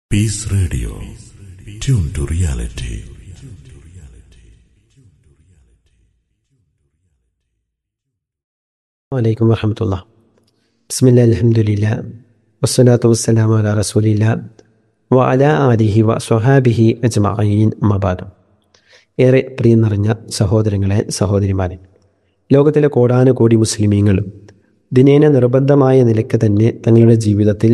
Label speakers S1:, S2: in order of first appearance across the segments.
S1: Piece Radio tune to reality
S2: വലൈക്കും വറഹമത്തുള്ള ബിസ്മില്ല അലഹമുല്ല വസ്സലാത്തു വസ്സലാമു അല റസൂലില്ല വ അല ആലിഹി വ സ്വഹാബിഹി അജ്മഈൻ അമ്മബാദ് ഏറെ പ്രിയം നിറഞ്ഞ സഹോദരങ്ങളെ സഹോദരിമാരെ ലോകത്തിലെ കോടാനുകോടി മുസ്ലിമീങ്ങളും ദിനേന നിർബന്ധമായ നിലയ്ക്ക് തന്നെ തങ്ങളുടെ ജീവിതത്തിൽ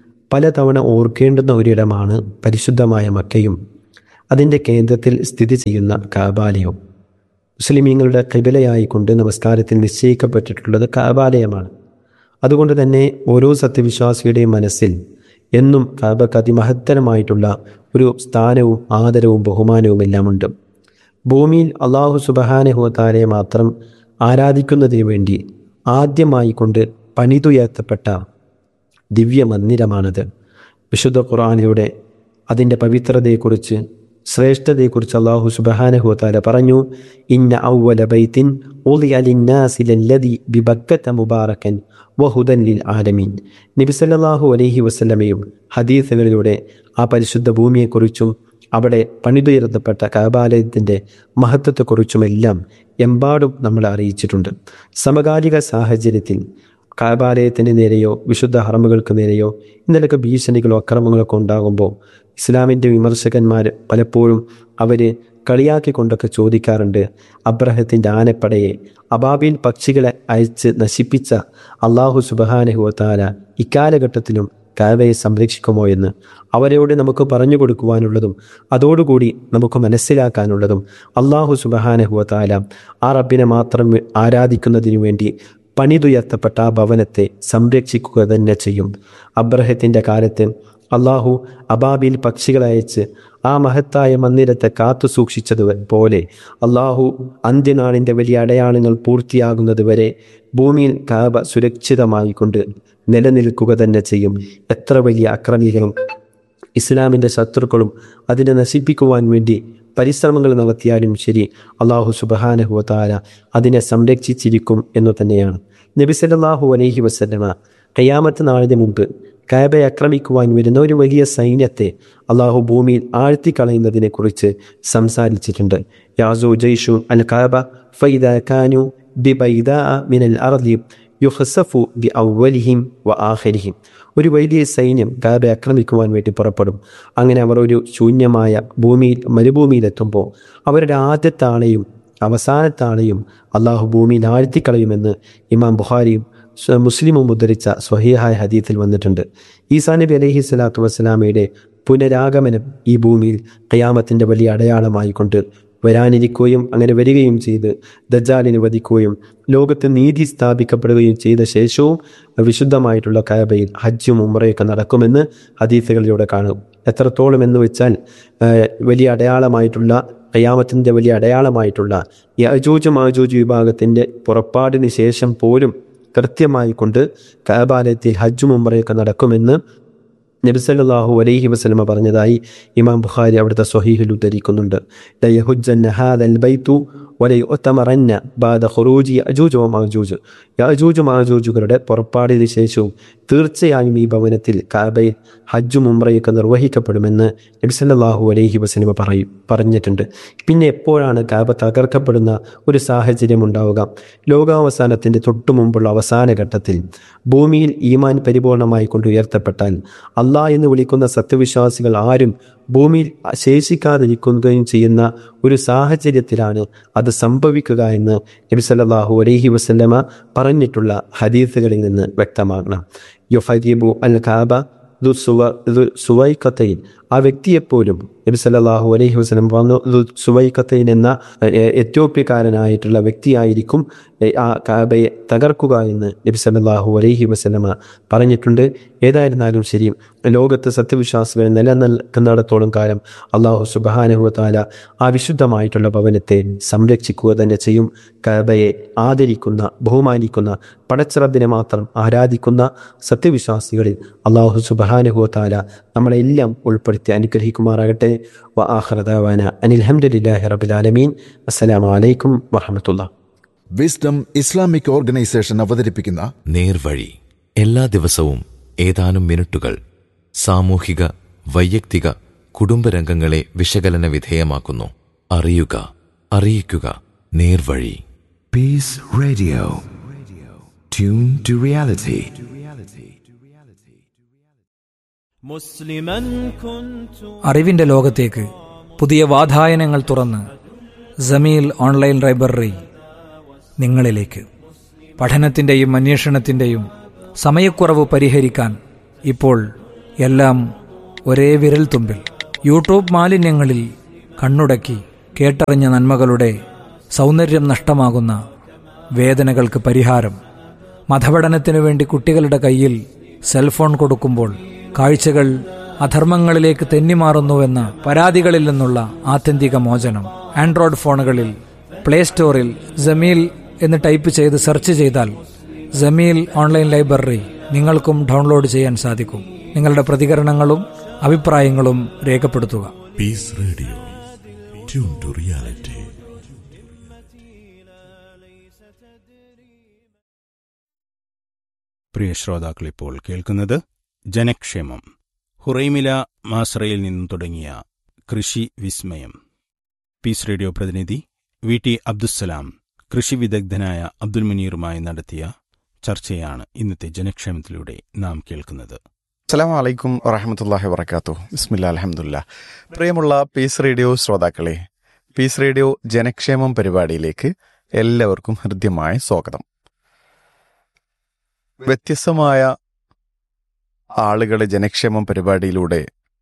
S2: പലതവണ ഓർക്കേണ്ടുന്ന ഒരിടമാണ് പരിശുദ്ധമായ മക്കയും അതിൻ്റെ കേന്ദ്രത്തിൽ സ്ഥിതി ചെയ്യുന്ന കാബാലയവും മുസ്ലിമീങ്ങളുടെ കിബിലയായിക്കൊണ്ട് നമസ്കാരത്തിൽ നിശ്ചയിക്കപ്പെട്ടിട്ടുള്ളത് കാബാലയമാണ് അതുകൊണ്ട് തന്നെ ഓരോ സത്യവിശ്വാസിയുടെയും മനസ്സിൽ എന്നും കാബക്ക് അതിമഹത്തരമായിട്ടുള്ള ഒരു സ്ഥാനവും ആദരവും ബഹുമാനവും എല്ലാം ഉണ്ട് ഭൂമിയിൽ അള്ളാഹു സുബഹാനഹുത്താരെ മാത്രം ആരാധിക്കുന്നതിന് വേണ്ടി ആദ്യമായി കൊണ്ട് പണിതുയർത്തപ്പെട്ട ദിവ്യ മന്ദിരമാണത് വിശുദ്ധ ഖുർആാനിലൂടെ അതിൻ്റെ പവിത്രതയെക്കുറിച്ച് ശ്രേഷ്ഠതയെക്കുറിച്ച് അള്ളാഹു സുബഹാനഹുത്താല പറഞ്ഞു ഇന്ന ഔവല ബൈത്തിൻ ഉളിയ ലിന്നാസി ലല്ലദി ബിബക്കത്ത മുബാറക്കൻ വഹുദൻ ലിൽ ആലമീൻ നബി സല്ലല്ലാഹു അലൈഹി വസല്ലമയും ഹദീസുകളിലൂടെ ആ പരിശുദ്ധ ഭൂമിയെക്കുറിച്ചും അവിടെ പണിതുയർത്തപ്പെട്ട കബാലയത്തിൻ്റെ മഹത്വത്തെക്കുറിച്ചുമെല്ലാം എമ്പാടും നമ്മളെ അറിയിച്ചിട്ടുണ്ട് സമകാലിക സാഹചര്യത്തിൽ കാബാലയത്തിന് നേരെയോ വിശുദ്ധ ഹറമുകൾക്ക് നേരെയോ ഇന്നലൊക്കെ ഭീഷണികളോ അക്രമങ്ങളൊക്കെ ഉണ്ടാകുമ്പോൾ ഇസ്ലാമിൻ്റെ വിമർശകന്മാർ പലപ്പോഴും അവർ കളിയാക്കിക്കൊണ്ടൊക്കെ ചോദിക്കാറുണ്ട് അബ്രഹത്തിൻ്റെ ആനപ്പടയെ അബാബിൽ പക്ഷികളെ അയച്ച് നശിപ്പിച്ച അള്ളാഹു സുബഹാനഹുവത്താല ഇക്കാലഘട്ടത്തിലും കാവയെ സംരക്ഷിക്കുമോ എന്ന് അവരോട് നമുക്ക് പറഞ്ഞു കൊടുക്കുവാനുള്ളതും അതോടുകൂടി നമുക്ക് മനസ്സിലാക്കാനുള്ളതും അള്ളാഹു സുബഹാനഹുവത്താല ആ റബ്ബിനെ മാത്രം ആരാധിക്കുന്നതിനു വേണ്ടി പണിതുയർത്തപ്പെട്ട ആ ഭവനത്തെ സംരക്ഷിക്കുക തന്നെ ചെയ്യും അബ്രഹത്തിൻ്റെ കാലത്ത് അള്ളാഹു അബാബിൽ പക്ഷികളയച്ച് ആ മഹത്തായ മന്ദിരത്തെ കാത്തു സൂക്ഷിച്ചത് പോലെ അള്ളാഹു അന്ത്യനാളിൻ്റെ വലിയ അടയാളങ്ങൾ പൂർത്തിയാകുന്നത് വരെ ഭൂമിയിൽ കാബ സുരക്ഷിതമായിക്കൊണ്ട് നിലനിൽക്കുക തന്നെ ചെയ്യും എത്ര വലിയ അക്രമികളും ഇസ്ലാമിൻ്റെ ശത്രുക്കളും അതിനെ നശിപ്പിക്കുവാൻ വേണ്ടി പരിശ്രമങ്ങൾ നടത്തിയാലും ശരി അള്ളാഹു സുബഹാനഹുവതാല അതിനെ സംരക്ഷിച്ചിരിക്കും എന്നു തന്നെയാണ് നബി സല്ലല്ലാഹു അലൈഹി വസല്ലമ കയ്യാമത്ത് നാളിന് മുമ്പ് കാബയെ ആക്രമിക്കുവാൻ വരുന്ന ഒരു വലിയ സൈന്യത്തെ അള്ളാഹു ഭൂമിയിൽ ആഴ്ത്തിക്കളയുന്നതിനെ കുറിച്ച് സംസാരിച്ചിട്ടുണ്ട് യാസു ജയ്ഷു അൽ കാബ ഫൈദ കാനു ബി ബൈദ മിനൽ അർലി യുഹസഫു ബി ഔവലിഹിം വ ആഖിരിഹിം ഒരു വലിയ സൈന്യം കാബെ ആക്രമിക്കുവാൻ വേണ്ടി പുറപ്പെടും അങ്ങനെ അവർ ഒരു ശൂന്യമായ ഭൂമിയിൽ മരുഭൂമിയിലെത്തുമ്പോൾ അവരുടെ ആദ്യത്തെ ആളെയും അവസാനത്തെ ആളെയും അള്ളാഹു ഭൂമിയിൽ ആഴ്ത്തിക്കളയുമെന്ന് ഇമാം ബുഹാരിയും മുസ്ലിമും ഉദ്ധരിച്ച സ്വഹീഹായ ഹദീത്തിൽ വന്നിട്ടുണ്ട് ഈസാ നബി അലഹി സ്വലാത്തു വസ്സലാമയുടെ പുനരാഗമനം ഈ ഭൂമിയിൽ ഖയാമത്തിൻ്റെ വലിയ അടയാളമായിക്കൊണ്ട് വരാനിരിക്കുകയും അങ്ങനെ വരികയും ചെയ്ത് ദജാലിനെ വധിക്കുകയും ലോകത്ത് നീതി സ്ഥാപിക്കപ്പെടുകയും ചെയ്ത ശേഷവും വിശുദ്ധമായിട്ടുള്ള കയബയിൽ ഹജ്ജും ഉമ്രയൊക്കെ നടക്കുമെന്ന് ഹദീസുകളിലൂടെ കാണും എത്രത്തോളം എന്ന് വെച്ചാൽ വലിയ അടയാളമായിട്ടുള്ള കയ്യാമത്തിൻ്റെ വലിയ അടയാളമായിട്ടുള്ള ഈ അജൂജ് മാജൂജ് വിഭാഗത്തിൻ്റെ പുറപ്പാടിന് ശേഷം പോലും കൃത്യമായി കൊണ്ട് കയബാലയത്തിൽ ഹജ്ജും ഉമ്രയൊക്കെ നടക്കുമെന്ന് നബിസല്ലാഹു അലൈഹി വസ്ലമ പറഞ്ഞതായി ഇമാം ബുഖാരി അവിടുത്തെ സ്വഹീഹിൽ ഉദ്ധരിക്കുന്നുണ്ട് വലയുത്തമറന്ന ബാദ ഖുറൂജി അജൂജ് ഓ മാജൂജ് യജൂജ് മാജൂജുകളുടെ പുറപ്പാടിന് ശേഷവും തീർച്ചയായും ഈ ഭവനത്തിൽ കാബയിൽ ഹജ്ജും ഉംറയൊക്കെ നിർവഹിക്കപ്പെടുമെന്ന് നബിസല്ലാഹു അലൈഹി വസ്ലമ പറയും പറഞ്ഞിട്ടുണ്ട് പിന്നെ എപ്പോഴാണ് കാബ തകർക്കപ്പെടുന്ന ഒരു സാഹചര്യം ഉണ്ടാവുക ലോകാവസാനത്തിൻ്റെ തൊട്ടു മുമ്പുള്ള അവസാന ഘട്ടത്തിൽ ഭൂമിയിൽ ഈമാൻ പരിപൂർണമായി കൊണ്ട് ഉയർത്തപ്പെട്ടാൽ അള്ളാഹ് എന്ന് വിളിക്കുന്ന സത്യവിശ്വാസികൾ ആരും ഭൂമിയിൽ ശേഷിക്കാതിരിക്കുകയും ചെയ്യുന്ന ഒരു സാഹചര്യത്തിലാണ് അത് സംഭവിക്കുക എന്ന് നബി സല്ലല്ലാഹു അലൈഹി വസല്ലമ പറഞ്ഞിട്ടുള്ള ഹദീസുകളിൽ നിന്ന് വ്യക്തമാകണം യുഫദീബു അൽ കാബ ദു സുവ ദു സുവൈക്കത്തയിൽ ആ വ്യക്തിയെപ്പോലും നബി സല്ലല്ലാഹു അലൈഹി വസല്ലം പറഞ്ഞു ദു സുവൈക്കത്തൈൻ എന്ന എത്യോപ്യക്കാരനായിട്ടുള്ള വ്യക്തിയായിരിക്കും ആ കാബയെ തകർക്കുക എന്ന് നബി സല്ലല്ലാഹു അലൈഹി വസല്ലമ പറഞ്ഞിട്ടുണ്ട് ഏതായിരുന്നാലും ശരി ലോകത്ത് സത്യവിശ്വാസികൾ നിലനിൽക്കുന്നിടത്തോളം കാലം അള്ളാഹു സുബാനുഹുത്താല ആ വിശുദ്ധമായിട്ടുള്ള ഭവനത്തെ സംരക്ഷിക്കുക തന്നെ ചെയ്യും കബയെ ആദരിക്കുന്ന ബഹുമാനിക്കുന്ന പടച്ചിറബിനെ മാത്രം ആരാധിക്കുന്ന സത്യവിശ്വാസികളിൽ അള്ളാഹു സുബാനുഹുത്താല നമ്മളെല്ലാം ഉൾപ്പെടുത്തി അനുഗ്രഹിക്കുമാറാകട്ടെ വ ആഹ്റദാവാന അനിൽഹമ്മദില്ലാഹി റബുലാലമീൻ അസ്സലാമു അലൈക്കും വറഹമത്തുള്ള
S3: വിസ്ഡം ഇസ്ലാമിക് ഓർഗനൈസേഷൻ അവതരിപ്പിക്കുന്ന
S1: നേർവഴി എല്ലാ ദിവസവും ഏതാനും മിനിറ്റുകൾ സാമൂഹിക
S4: വൈയക്തിക കുടുംബരംഗങ്ങളെ വിശകലന വിധേയമാക്കുന്നു അറിയുക അറിയിക്കുക നേർവഴി
S5: Peace Radio. Tune to reality.
S6: مسلما كنت
S7: അറിവിന്റെ ലോകത്തേക്ക് പുതിയ വാതായനങ്ങൾ തുറന്ന് ജമീൽ ഓൺലൈൻ ലൈബ്രറി നിങ്ങളിലേക്ക് പഠനത്തിൻ്റെയും അന്വേഷണത്തിൻ്റെയും സമയക്കുറവ് പരിഹരിക്കാൻ ഇപ്പോൾ എല്ലാം ഒരേ വിരൽത്തുമ്പിൽ യൂട്യൂബ് മാലിന്യങ്ങളിൽ കണ്ണുടക്കി കേട്ടറിഞ്ഞ നന്മകളുടെ സൗന്ദര്യം നഷ്ടമാകുന്ന വേദനകൾക്ക് പരിഹാരം മതപഠനത്തിനു വേണ്ടി കുട്ടികളുടെ കയ്യിൽ സെൽഫോൺ കൊടുക്കുമ്പോൾ കാഴ്ചകൾ അധർമ്മങ്ങളിലേക്ക് തെന്നിമാറുന്നുവെന്ന പരാതികളിൽ നിന്നുള്ള ആത്യന്തിക മോചനം ആൻഡ്രോയിഡ് ഫോണുകളിൽ പ്ലേ സ്റ്റോറിൽ ജമീൽ എന്ന് ടൈപ്പ് ചെയ്ത് സെർച്ച് ചെയ്താൽ ജമീൽ ഓൺലൈൻ ലൈബ്രറി നിങ്ങൾക്കും ഡൗൺലോഡ് ചെയ്യാൻ സാധിക്കും നിങ്ങളുടെ പ്രതികരണങ്ങളും അഭിപ്രായങ്ങളും രേഖപ്പെടുത്തുക
S1: Peace Radio. Tune to reality.
S8: പ്രിയ ശ്രോതാക്കൾ ഇപ്പോൾ കേൾക്കുന്നത് ജനക്ഷേമം ഹുറൈമില മാസ്രയിൽ നിന്നും തുടങ്ങിയ കൃഷി വിസ്മയം പീസ് റേഡിയോ പ്രതിനിധി വി ടി അബ്ദുസ്സലാം കൃഷി വിദഗ്ധനായ അബ്ദുൽ മുനീറുമായി നടത്തിയ ചർച്ചയാണ് ഇന്നത്തെ ജനക്ഷേമത്തിലൂടെ നാം കേൾക്കുന്നത്
S9: അസ്സാം വലൈക്കും വറഹമത്തല്ലാഹി വർക്കാത്തു ബിസ്മില്ല അലഹമുല്ല പ്രിയമുള്ള പീസ് റേഡിയോ ശ്രോതാക്കളെ പീസ് റേഡിയോ ജനക്ഷേമം പരിപാടിയിലേക്ക് എല്ലാവർക്കും ഹൃദ്യമായ സ്വാഗതം വ്യത്യസ്തമായ ആളുകളെ ജനക്ഷേമം പരിപാടിയിലൂടെ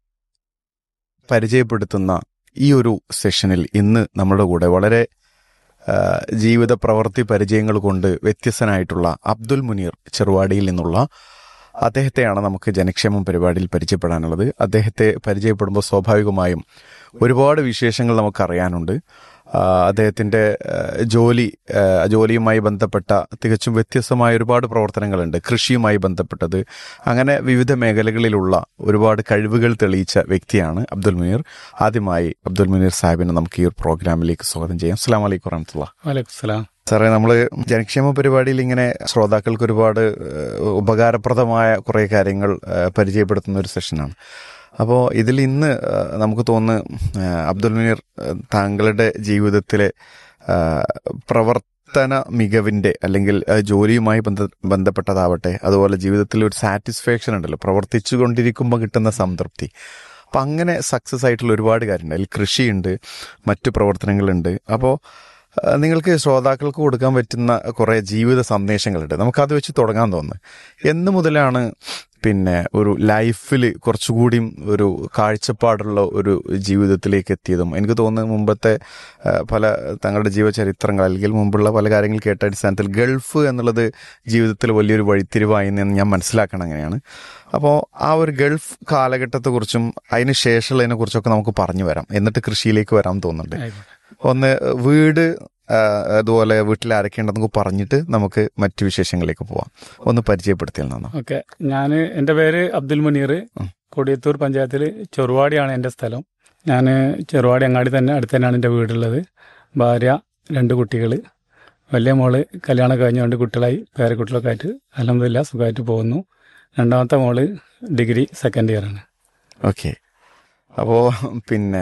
S9: പരിചയപ്പെടുത്തുന്ന ഈ ഒരു സെഷനിൽ ഇന്ന് നമ്മുടെ കൂടെ വളരെ ആ, ജീവിത പ്രവൃത്തി പരിചയങ്ങൾ കൊണ്ട് വ്യത്യസ്തനായിട്ടുള്ള അബ്ദുൽ മുനീർ ചെറുവാടിയിൽ നിന്നുള്ള അദ്ദേഹത്തെയാണ് നമുക്ക് ജനക്ഷേമം പരിപാടിയിൽ പരിചയപ്പെടാനുള്ളത് അദ്ദേഹത്തെ പരിചയപ്പെടുമ്പോൾ സ്വാഭാവികമായും ഒരുപാട് വിശേഷങ്ങൾ നമുക്ക് അറിയാനുണ്ട് ആ, അദ്ദേഹത്തിന്റെ ആ, ജോലി ആ, ജോലിയുമായി ബന്ധപ്പെട്ട തികച്ചും വ്യത്യസ്തമായ ഒരുപാട് പ്രവർത്തനങ്ങളുണ്ട് കൃഷിയുമായി ബന്ധപ്പെട്ടത് അങ്ങനെ വിവിധ മേഖലകളിലുള്ള ഒരുപാട് കഴിവുകൾ തെളിയിച്ച വ്യക്തിയാണ് അബ്ദുൽ മുനീർ ആദ്യമായി അബ്ദുൽ മുനീർ സാഹിബിനെ നമുക്ക് ഈ ഒരു പ്രോഗ്രാമിലേക്ക് സ്വാഗതം ചെയ്യാം അസ്സാം വലൈക്കും വറഹമത്തുള്ള
S8: വലൈക്കും
S9: സാറേ നമ്മൾ ജനക്ഷേമ പരിപാടിയിൽ ഇങ്ങനെ ശ്രോതാക്കൾക്ക് ഒരുപാട് ഏഹ്, ഉപകാരപ്രദമായ കുറേ കാര്യങ്ങൾ ഏഹ്, പരിചയപ്പെടുത്തുന്ന ഒരു സെഷനാണ് അപ്പോൾ ഇതിൽ ഇന്ന് ഏഹ്, നമുക്ക് തോന്നുന്നു ഏഹ്, അബ്ദുൽ മുനീർ ഏഹ്, താങ്കളുടെ ജീവിതത്തിലെ ഏഹ്, പ്രവർത്തന മികവിൻ്റെ അല്ലെങ്കിൽ ഏഹ്, ജോലിയുമായി ബന്ധ ബന്ധപ്പെട്ടതാവട്ടെ അതുപോലെ ജീവിതത്തിൽ ഒരു സാറ്റിസ്ഫാക്ഷൻ ഉണ്ടല്ലോ പ്രവർത്തിച്ചു കൊണ്ടിരിക്കുമ്പോൾ കിട്ടുന്ന സംതൃപ്തി അപ്പം അങ്ങനെ സക്സസ് ആയിട്ടുള്ള ഒരുപാട് കാര്യമുണ്ട് അതിൽ കൃഷിയുണ്ട് മറ്റു പ്രവർത്തനങ്ങളുണ്ട് അപ്പോൾ ആ, നിങ്ങൾക്ക് ശ്രോതാക്കൾക്ക് കൊടുക്കാൻ പറ്റുന്ന കുറേ ജീവിത സന്ദേശങ്ങളുണ്ട് നമുക്കത് വെച്ച് തുടങ്ങാൻ തോന്നുന്നു എന്ന് മുതലാണ് പിന്നെ ഒരു ലൈഫിൽ കുറച്ചുകൂടിയും ഒരു കാഴ്ചപ്പാടുള്ള ഒരു ജീവിതത്തിലേക്ക് എത്തിയതും എനിക്ക് തോന്നുന്നു മുമ്പത്തെ ആ, പല തങ്ങളുടെ ജീവചരിത്രങ്ങൾ അല്ലെങ്കിൽ മുമ്പുള്ള പല കാര്യങ്ങൾ കേട്ട അടിസ്ഥാനത്തിൽ ഗൾഫ് എന്നുള്ളത് ജീവിതത്തിൽ വലിയൊരു വഴിത്തിരിവായി എന്ന് ഞാൻ മനസ്സിലാക്കണം അങ്ങനെയാണ് അപ്പോൾ ആ ഒരു ഗൾഫ് കാലഘട്ടത്തെക്കുറിച്ചും അതിന് ശേഷമുള്ളതിനെ കുറിച്ചൊക്കെ നമുക്ക് പറഞ്ഞു വരാം എന്നിട്ട് കൃഷിയിലേക്ക് വരാൻ തോന്നുന്നുണ്ട് ഒന്ന് വീട് ആ, അതുപോലെ വീട്ടിൽ ആരൊക്കെയുണ്ടെന്നൊക്കെ പറഞ്ഞിട്ട് നമുക്ക് മറ്റു വിശേഷങ്ങളിലേക്ക് പോവാം ഒന്ന് പരിചയപ്പെടുത്തിയാൽ നന്നാ
S10: ഓക്കെ ഞാൻ എൻ്റെ പേര് അബ്ദുൽ മുനീർ
S9: ഉം.
S10: കൊടിയത്തൂർ പഞ്ചായത്തിൽ ചെറുവാടിയാണ് എൻ്റെ സ്ഥലം ഞാൻ ചെറുവാടി അങ്ങാടി തന്നെ അടുത്ത് തന്നെയാണ് എൻ്റെ വീടുള്ളത് ഭാര്യ രണ്ട് കുട്ടികൾ വലിയ മോള് കല്യാണം കഴിഞ്ഞ രണ്ട് കുട്ടികളായി പേരക്കുട്ടികളൊക്കെ ആയിട്ട് അലഹമില്ല സുഖമായിട്ട് പോകുന്നു രണ്ടാമത്തെ മോള് ഡിഗ്രി സെക്കൻഡ് ഇയർ ആണ്
S9: ഓക്കെ അപ്പോൾ പിന്നെ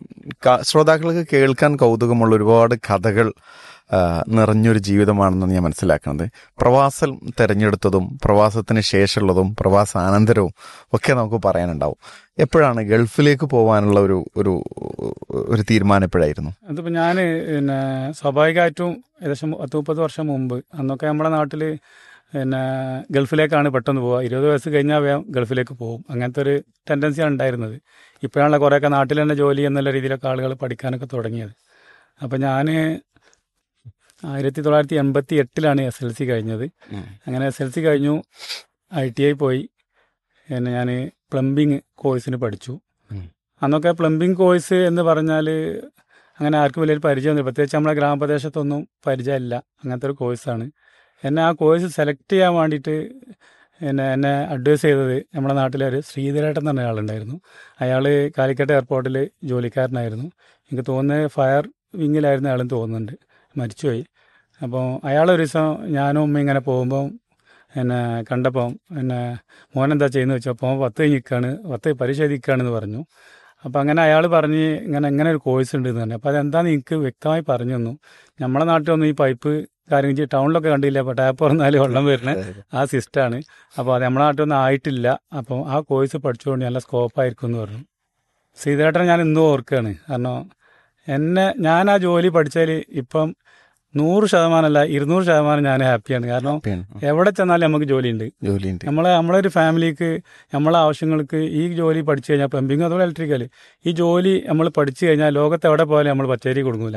S9: ക- ശ്രോതാക്കൾക്ക് കേൾക്കാൻ കൗതുകമുള്ള ഒരുപാട് കഥകൾ ആ, നിറഞ്ഞൊരു ജീവിതമാണെന്ന് ഞാൻ മനസ്സിലാക്കുന്നത് പ്രവാസം തിരഞ്ഞെടുത്തതും പ്രവാസത്തിന് ശേഷമുള്ളതും പ്രവാസാനന്തരവും ഒക്കെ നമുക്ക് പറയാനുണ്ടാവും എപ്പോഴാണ് ഗൾഫിലേക്ക് പോകാനുള്ള ഒരു ഒരു ഒരു തീരുമാനം എപ്പോഴായിരുന്നു
S10: അതിപ്പോൾ ഞാൻ പിന്നെ സ്വാഭാവികമായിട്ടും ഏകദേശം പത്ത് മുപ്പത് വർഷം മുമ്പ് അന്നൊക്കെ നമ്മുടെ നാട്ടിൽ പിന്നെ ഗൾഫിലേക്കാണ് പെട്ടെന്ന് പോവുക ഇരുപത് വയസ്സ് കഴിഞ്ഞാൽ വേഗം ഗൾഫിലേക്ക് പോകും അങ്ങനത്തെ ഒരു ടെൻഡൻസിയാണ് ഉണ്ടായിരുന്നത് ഇപ്പോഴാണല്ലോ കുറേയൊക്കെ നാട്ടിൽ തന്നെ ജോലി എന്നുള്ള രീതിയിലൊക്കെ ആളുകൾ പഠിക്കാനൊക്കെ തുടങ്ങിയത് അപ്പം ഞാൻ ആയിരത്തി തൊള്ളായിരത്തി എൺപത്തി എട്ടിലാണ് എസ് എൽ സി കഴിഞ്ഞത് അങ്ങനെ എസ് എൽ സി കഴിഞ്ഞു ഐ ടി ഐ പോയി പിന്നെ ഞാൻ പ്ലംബിങ് കോഴ്സിന് പഠിച്ചു
S9: ഉം.
S10: അന്നൊക്കെ പ്ലംബിങ് കോഴ്സ് എന്ന് പറഞ്ഞാൽ അങ്ങനെ ആർക്കും വലിയൊരു പരിചയമൊന്നുമില്ല പ്രത്യേകിച്ച് നമ്മുടെ ഗ്രാമപ്രദേശത്തൊന്നും പരിചയമില്ല അങ്ങനത്തെ ഒരു കോഴ്സാണ് എന്നെ ആ കോഴ്സ് സെലക്ട് ചെയ്യാൻ വേണ്ടിയിട്ട് എന്നെ എന്നെ അഡ്വൈസ് ചെയ്തത് നമ്മുടെ നാട്ടിലെ ഒരു ശ്രീധരേട്ടൻ എന്ന് പറഞ്ഞ ആളുണ്ടായിരുന്നു അയാൾ കാലിക്കറ്റ് എയർപോർട്ടിൽ ജോലിക്കാരനായിരുന്നു എനിക്ക് തോന്നുന്നത് ഫയർ വിങ്ങിലായിരുന്നു അയാളും തോന്നുന്നുണ്ട് മരിച്ചുപോയി അപ്പോൾ അയാൾ ഒരു ദിവസം ഞാനും ഉമ്മ ഇങ്ങനെ പോകുമ്പോൾ പിന്നെ കണ്ടപ്പോൾ പിന്നെ മോനെന്താ ചെയ്യുന്നത് വെച്ചപ്പോൾ മോൻ പത്ത് കഴിഞ്ഞിരിക്കുകയാണ് പത്ത് പരീക്ഷ എഴുതിക്കുകയാണെന്ന് പറഞ്ഞു അപ്പോൾ അങ്ങനെ അയാൾ പറഞ്ഞ് ഇങ്ങനെ ഇങ്ങനെ ഒരു കോഴ്സ് ഉണ്ട് എന്ന് പറഞ്ഞു അപ്പോൾ അതെന്താണെന്ന് എനിക്ക് വ്യക്തമായി പറഞ്ഞു തന്നു നമ്മളെ നാട്ടിലൊന്നും ഈ പൈപ്പ് കാര്യം ചെയ്ത് ടൗണിലൊക്കെ കണ്ടില്ല അപ്പോൾ ടാപ്പ് തുറന്നാൽ വെള്ളം വരുന്ന ആ സിസ്റ്റമാണ് അപ്പോൾ അത് നമ്മുടെ നാട്ടിലൊന്നും ആയിട്ടില്ല അപ്പോൾ ആ കോഴ്സ് പഠിച്ചുകൊണ്ട് നല്ല സ്കോപ്പായിരിക്കും എന്ന് പറഞ്ഞു ശ്രീധരേട്ടൻ ഞാൻ ഇന്നും ഓർക്കുകയാണ് കാരണം എന്നെ ഞാൻ ആ ജോലി പഠിച്ചാൽ ഇപ്പം നൂറ് ശതമാനമല്ല ഇരുന്നൂറ് ശതമാനം ഞാൻ ഹാപ്പിയാണ് കാരണം എവിടെ ചെന്നാലും നമുക്ക് ജോലിയുണ്ട്
S9: ജോലിയുണ്ട്
S10: നമ്മളെ നമ്മളെ ഒരു ഫാമിലിക്ക് നമ്മളെ ആവശ്യങ്ങൾക്ക് ഈ ജോലി പഠിച്ചു കഴിഞ്ഞാൽ പ്ലംബിങ് അതുപോലെ ഇലക്ട്രിക്കൽ ഈ ജോലി നമ്മൾ പഠിച്ചു കഴിഞ്ഞാൽ ലോകത്ത് എവിടെ പോയാലും നമ്മൾ പച്ചേരി കൊടുക്കില്ല